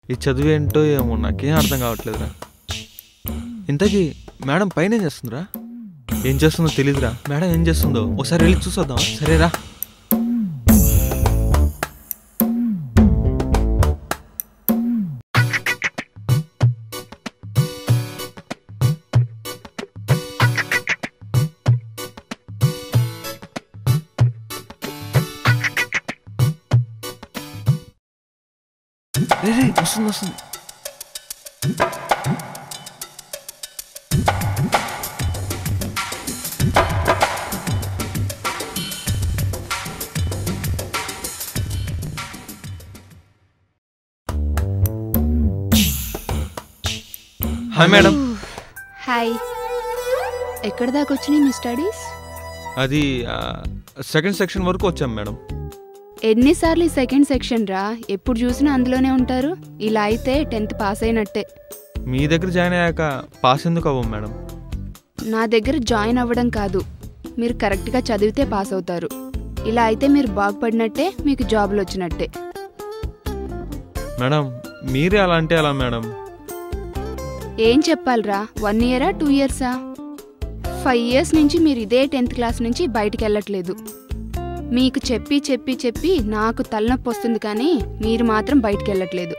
ఈ చదువు ఏంటో ఏమో నాకేం అర్థం కావట్లేదురా ఇంతకీ మేడం పైన ఏం చేస్తుందిరా ఏం చేస్తుందో తెలీదురా మేడం ఏం చేస్తుందో ఒకసారి వెళ్ళి చూసొద్దాం సరేరా రే రే వస్తుంది వస్తుంది హాయ్ మేడం హాయ్ ఎక్కడ దాకా వచ్చినాయి మీ స్టడీస్ అది సెకండ్ సెక్షన్ వరకు వచ్చాం మేడం ఎన్నిసార్లు ఈ సెకండ్ సెక్షన్ రా ఎప్పుడు చూసినా అందులోనే ఉంటారు ఇలా అయితే టెన్త్ పాస్ అయినట్టే మీ దగ్గర జాయిన్ అయ్యాక పాస్ ఎందుకు అవ్వం మేడం నా దగ్గర జాయిన్ అవ్వడం కాదు మీరు కరెక్ట్గా చదివితే పాస్ అవుతారు ఇలా అయితే మీరు బాగుపడినట్టే మీకు జాబ్లు వచ్చినట్టే మేడం మీరే అలా అంటే అలా మేడం ఏం చెప్పాలిరా వన్ ఇయరా టూ ఇయర్సా ఫైవ్ ఇయర్స్ నుంచి మీరు ఇదే టెన్త్ క్లాస్ నుంచి బయటికి వెళ్ళట్లేదు మీకు చెప్పి చెప్పి చెప్పి నాకు తలనొప్పి వస్తుంది కానీ మీరు మాత్రం బయటికి వెళ్ళట్లేదు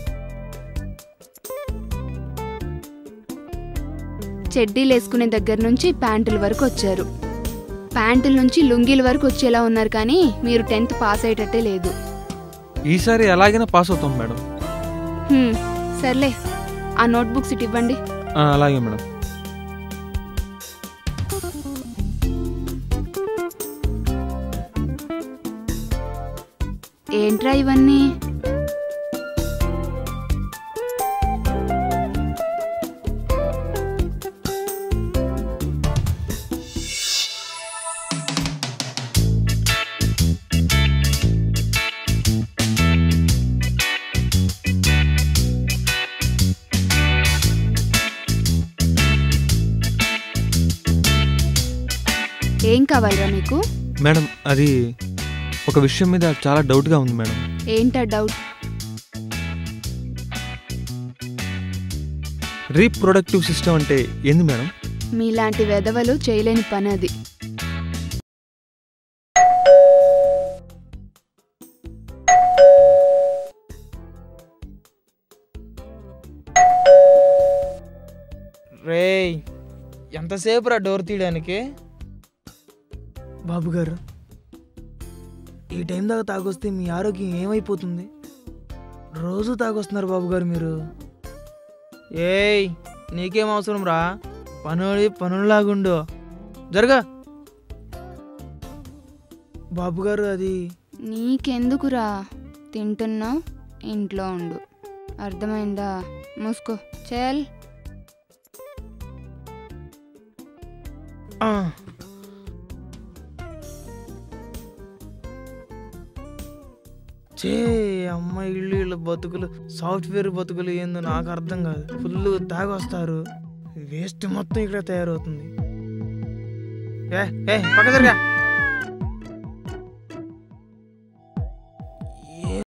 చెడ్డీలు వేసుకునే దగ్గర నుంచి ప్యాంటుల వరకు వచ్చారు ప్యాంటుల నుంచి లుంగీల వరకు వచ్చేలా ఉన్నారు కానీ మీరు టెన్త్ పాస్ అయ్యేటట్టే లేదు ఈసారి ఎలాగైనా పాస్ అవుతాం మేడం హ్మ్, సర్లే ఆ నోట్బుక్స్ ఇటు ఇవ్వండి ఆ, అలాగే మేడం ఏంట్రా ఇవన్నీ ఏం కావాలిరా మీకు మేడం అది ఒక విషయం మీద చాలా డౌట్గా ఉంది మేడం ఏంటా డౌట్ రీప్రొడక్టివ్ సిస్టమ్ అంటే ఏంది మేడం మీలాంటి వెధవలు చేయలేని పని అది రేయ్ ఎంతసేపు రా డోర్ తీయడానికి బాబు గారు ఈ టైం దాకా తాగొస్తే మీ ఆరోగ్యం ఏమైపోతుంది రోజు తాగొస్తున్నారు బాబు గారు మీరు ఏయ్ నీకేం అవసరం రా పనుడి పనులాగుండు జరగా బాబు గారు అది నీకెందుకురా తింటున్నా ఇంట్లో ఉండు అర్థమైందా మూసుకో చల్ ఆ. చే అమ్మ ఇల్లు ఇళ్ళ బతుకులు సాఫ్ట్వేర్ బతుకులు ఏందో నాకు అర్థం కాదు ఫుల్ తాగొస్తారు వేస్ట్ మొత్తం ఇక్కడ తయారవుతుంది ఏ ఏ పక్క జరగా